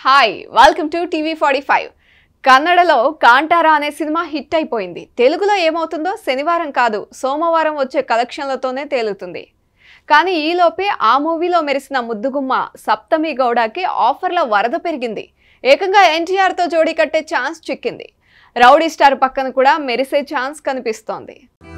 hi welcome to TV forty five కన్నడలో కాంటారా అనే cinema hit అయిపోయింది తెలుగులో ఏమవుతుందో శనివారం కాదు సోమవారం వచ్చే కలెక్షన్లతోనే తేలుతుంది కానీ ఈలోపే ఆ మూవీలో మెరిసిన ముద్దుగుమ్మ సప్తమి గౌడకి ఆఫర్ల వరద పెరిగింది ఏకంగా ఎన్టీఆర్తో జోడీ కట్టే ఛాన్స్ చిక్కింది రౌడీ స్టార్ పక్కన కూడా మెరిసే ఛాన్స్ కనిపిస్తోంది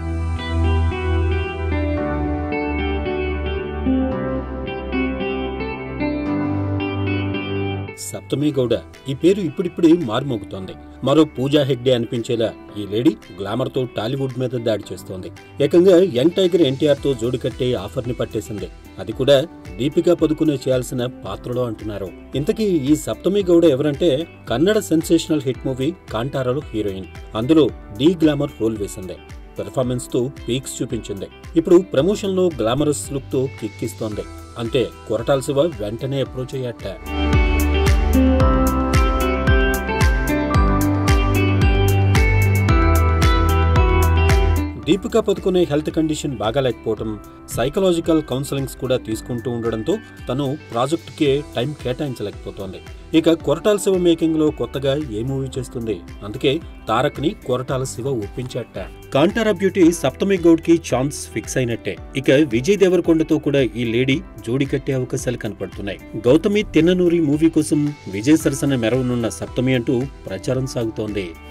సప్తమి గౌడ ఈ పేరు ఇప్పుడిప్పుడే మారుమోగుతోంది మరో పూజా హెగ్డే అనిపించేలా ఈ లేడీ గ్లామర్ తో టాలీవుడ్ మీద దాడి చేస్తోంది ఏకంగా యంగ్ టైగర్ ఎన్టీఆర్ తో జోడి కట్టే ఆఫర్ ని పట్టేసింది అది కూడా దీపికా పదుకునే చేయాల్సిన పాత్రలో అంటున్నారు ఇంతకీ ఈ సప్తమి గౌడ ఎవరంటే కన్నడ సెన్సేషనల్ హిట్ మూవీ కాంటారాలో హీరోయిన్ అందులో ది గ్లామర్ రోల్ వేసింది పెర్ఫార్మెన్స్ తో పీక్స్ చూపించింది ఇప్పుడు ప్రమోషన్ లో గ్లామరస్ లుక్ తో కిక్కిస్తోంది అంటే కొరటాల శివ వెంటనే అప్రోచ్ అయ్యాట దీపికా పదుకునే హెల్త్ కండిషన్ బాగాలేకపోవటం సైకలాజికల్ కౌన్సిలింగ్స్ కూడా తీసుకుంటూ ఉండడంతో తను ప్రాజెక్టుకే టైం కేటాయించలేకపోతోంది ఇక కొరటాల శివ మేకింగ్ లో కొత్తగా ఏ మూవీ చేస్తుంది అందుకే తారక్ ని కొరటాల శివ ఒప్పించాట కాంటారా బ్యూటీ సప్తమి గౌడ్ కి ఛాన్స్ ఫిక్స్ అయినట్టే ఇక విజయ్ దేవరకొండతో కూడా ఈ లేడీ జోడి కట్టే అవకాశాలు కనపడుతున్నాయి గౌతమి తిన్ననూరి మూవీ కోసం విజయ్ సరసన మెరవనున్న సప్తమి అంటూ ప్రచారం సాగుతోంది